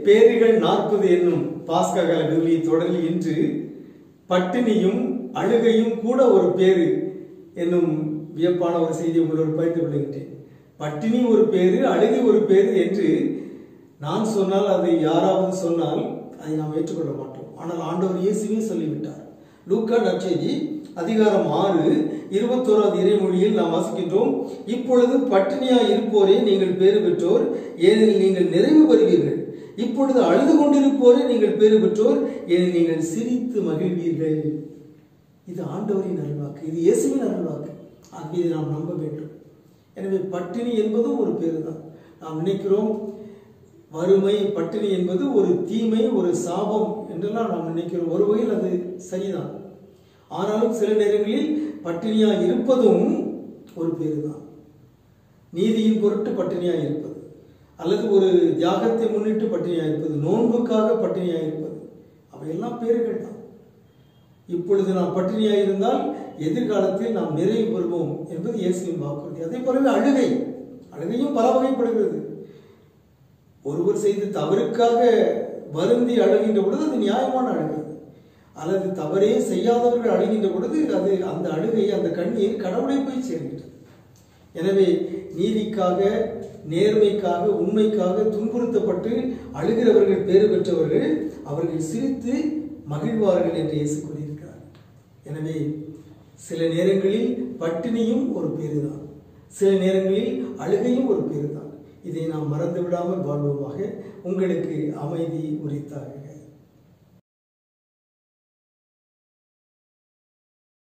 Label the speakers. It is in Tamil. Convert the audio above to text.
Speaker 1: பேறுகள் நாற்பது என்னும் பாஸ்கா கால விவிலிய தொடரில் இன்று பட்டினியும் அழுகையும் கூட ஒரு பேரு என்னும் வியப்பான ஒரு செய்தி உங்களோடு பகிர்ந்து கொள்கின்றேன் பட்டினி ஒரு பேரு அழுகை ஒரு பேரு என்று நான் சொன்னால் அதை யாராவது சொன்னால் அதை நாம் ஏற்றுக்கொள்ள மாட்டோம் ஆனால் ஆண்டவர் இயேசுவே சொல்லிவிட்டார் லூக்கா நற்செய்தி அதிகாரம் ஆறு இருபத்தோராவது இறைமொழியில் நாம் வாசிக்கின்றோம் இப்பொழுது பட்டினியாய் இருப்போரே நீங்கள் பேறு பெற்றோர் ஏனெனில் நீங்கள் நிறைவு பெறுவீர்கள் இப்பொழுது அழுது கொண்டிருப்போரே நீங்கள் பேறு பெற்றோர் ஏனெனில் நீங்கள் சிரித்து மகிழ்வீர்கள் இது ஆண்டவரின் அருள்வாக்கு இது இயேசுவின் அருள்வாக்கு ஆகவே இதை நாம் நம்ப வேண்டும் எனவே பட்டினி என்பதும் ஒரு பேரு தான் நாம் நினைக்கிறோம் வறுமை பட்டினி என்பது ஒரு தீமை ஒரு சாபம் என்றெல்லாம் நாம் நினைக்கிறோம் ஒரு வகையில் அது சரிதான் ஆனாலும் சில நேரங்களில் பட்டினியா இருப்பதும் ஒரு பேரு தான் நீதியின் பொருட்டு பட்டினியா இருப்பது அல்லது ஒரு தியாகத்தை முன்னிட்டு பட்டினியா இருப்பது நோன்புக்காக பட்டினியா இருப்பது அவையெல்லாம் பேர்கள் தான் இப்பொழுது நாம் பட்டினியாக இருந்தால் எதிர்காலத்தில் நாம் நிறைவு பெறுவோம் என்பது இயேசுவின் வாக்குறுதி அதே போலவே அழுகை அழுகையும் பல வகைப்படுகிறது ஒருவர் செய்த தவறுக்காக வருந்தி அழுகின்ற பொழுது அது நியாயமான அழுகை அல்லது தவறே செய்யாதவர்கள் அழுகின்ற பொழுது அது அந்த அழுகை அந்த கண்ணீர் கடவுளை போய் சேர்கின்றது எனவே நீதிக்காக நேர்மைக்காக உண்மைக்காக துன்புறுத்தப்பட்டு அழுகிறவர்கள் பேறு பெற்றவர்கள் அவர்கள் சிரித்து மகிழ்வார்கள் என்று இயேசு கூறியிருக்கிறார் எனவே சில நேரங்களில் பட்டினியும் ஒரு பேருதான் சில நேரங்களில் அழுகையும் ஒரு பேருதான் இதை நாம் மறந்து விடாமல் வாழ்வோமாக உங்களுக்கு அமைதி உரித்தாக